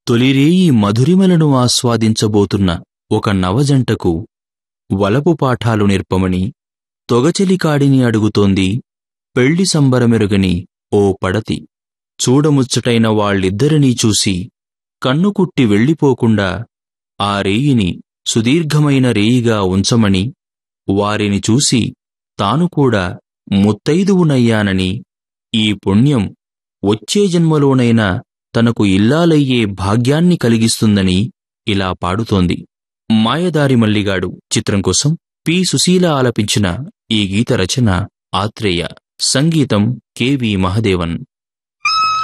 తొలిరేయి మధురిమలను ఆస్వాదించబోతున్న ఒక నవజంటకు వలపు పాఠాలు నేర్పమని తొగచెలికాడిని అడుగుతోంది పెళ్లి సంబరమెరుగని ఓ పడతి చూడముచ్చటైన వాళ్ళిద్దరినీ చూసి కన్నుకుట్టి వెళ్ళిపోకుండా ఆ రేయిని సుదీర్ఘమైన రేయిగా ఉంచమని వారిని చూసి తాను కూడా ముత్తైదువునయ్యానని ఈ పుణ్యం వచ్చే జన్మలోనైనా తనకు ఇల్లాలయ్యే భాగ్యాన్ని కలిగిస్తుందని ఇలా పాడుతోంది మాయదారి మల్లిగాడు చిత్రం కోసం పి సుశీల ఆలపించిన ఈ గీత రచన ఆత్రేయ సంగీతం కెవి మహదేవన్